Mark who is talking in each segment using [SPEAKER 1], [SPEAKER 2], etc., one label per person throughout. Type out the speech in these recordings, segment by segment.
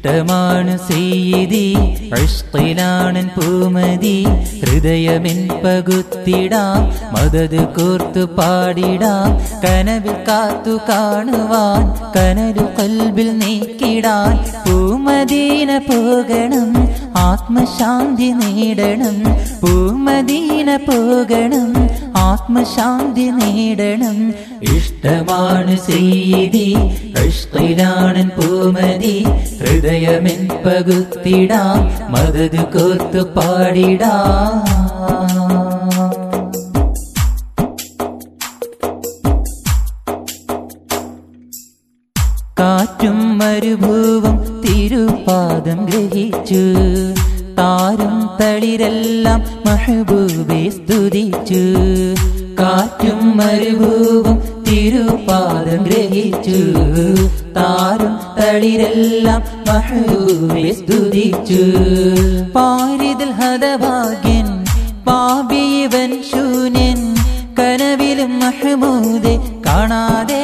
[SPEAKER 1] ഇഷ്ടമാണ് സെയ്തി അഷ്കിലാണൻ പൂമതി ഹൃദയമെൻ പകുത്തിടാം മദത് കോർത്തു പാടിടാം കനവിൽ കാത്തു കാണുവാൻ കനലു കൽബിൽ നീക്കിടാൻ പൂമദീന പോകണം ആത്മശാന്തി നേടണം പൂമദീന പോകണം ആത്മശാന്തി നേടണം ഇഷ്ടമാണ് സെയ്തി ഇഷ്കിലാണൻ പൂമതി ഹൃദയമെൻ പകുത്തിടാം മദത് കോർത്തു പാടിടാം കാറ്റും മരുഭൂവും തിരുപാദം ഗ്രഹിച്ചു താരും തളിരെല്ലാം മഹബൂബെ സ്തുതിച്ചു കാറ്റും മരുഭൂവും തിരുപാദം ഗ്രഹിച്ചു താരും തളിരെല്ലാം മഹബൂബെ സ്തുതിച്ചു പാരിതിൽ ഹതഭാഗ്യൻ പാപിയവൻ ശൂന്യൻ കനവിലും മഹമൂദെ കാണാതെ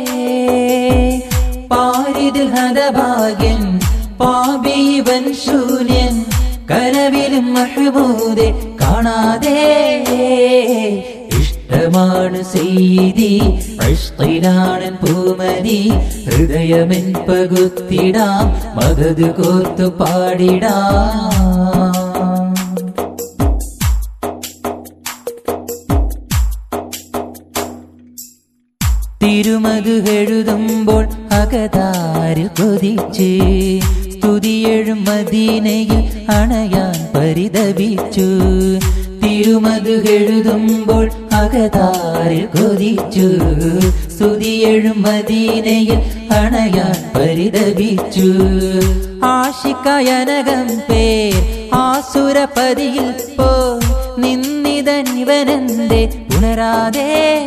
[SPEAKER 1] പാരിതിൽ ഹതഭാഗ്യൻ പാപീവൻ ശൂന്യൻ കനവിലും മഹമൂദെ കാണാതെ ഇഷ്ടമാണ് സെയ്തി അഷ്കിലാണൻ പൂമതി ഹൃദയമെൻ പകുത്തിടാം മകത് കോർത്തു പാടിടാം തിരുമത് എഴുതുമ്പോൾ അകതാരിൽ കൊതിച്ച് സ്തുതിയെഴും മദീനയിൽ അണയാൻ പരിതപിച്ചു തിരുമത് എഴുതുമ്പോൾ അകതാരിൽ കൊതിച്ചു സ്തുതിയെഴും മദീനയിൽ അണയാൻ പരിതപിച്ചു ആശിക്കയനകം പേർ ആസുരപതിയിൽ പോ നിന്നിതനിവനെന്തേ ഉണരാതെ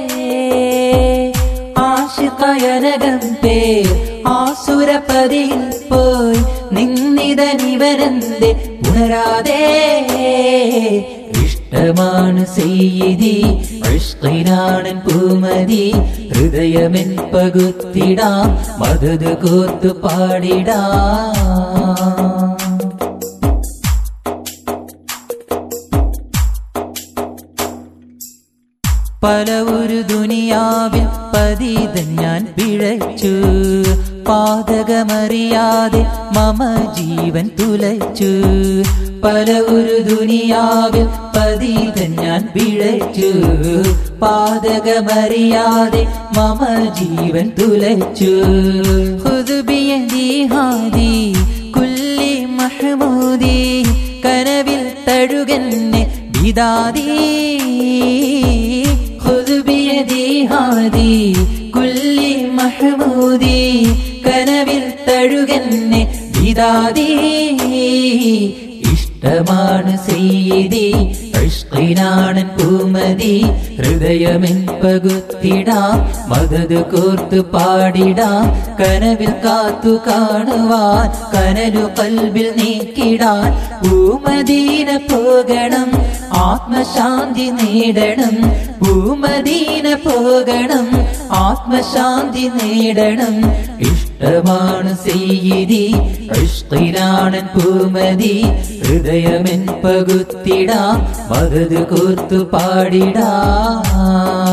[SPEAKER 1] ആശിക്കയനകം പേർ ആസുരപതിയിൽ പോയി നിന്നിതനിവനെന്തേ ഉണരാതെ ഇഷ്ടമാണ് സെയ്തി ഇഷ്കിലാണൻ പൂമതി ഹൃദയമെൻ പകുത്തിടാം മതത് കോർത്തു പാടിടാം പല ഒരു ദുനിയാവിൽ പതിതൻ ഞാൻ പിഴച്ചു പാതകമറിയാതെ മമ ജീവൻ തുലച്ചു പല ഒരു ദുനിയാവിൽ പതിതൻ ഞാൻ പിഴച്ചു പാതകമറിയാതെ മമ ജീവൻ തുലച്ചു ഹുദുബിയദി ഹാദി കുല്ലി മഹമൂദി കനവിൽ തഴുകന്നെ ബിദാദി ഹുദുബിയദി ഹാദി കുല്ലി മഹമൂദി കനവിൽ തഴുകന്നെ ബിദാദി ഇഷ്ടമാണ് സെയ്തി ഇഷ്കിനാണൻ പൂമതി ഹൃദയമെൻ പകുത്തിടാം മതത് കോർത്തു പാടിടാം കനവിൽ കാത്തു കാണുവാൻ കനലു കൽബിൽ നീക്കിടാൻ പൂമദീന പോകണം ആത്മശാന്തി നേടണം പൂമദീന പോകണം ആത്മശാന്തി നേടണം ഇഷ്ടമാണ് സെയ്തി ഇഷ്കിനാണൻ പൂമതി ഹൃദയമെൻ പകുത്തിടാം മകത് കോർത്തു പാടിടാം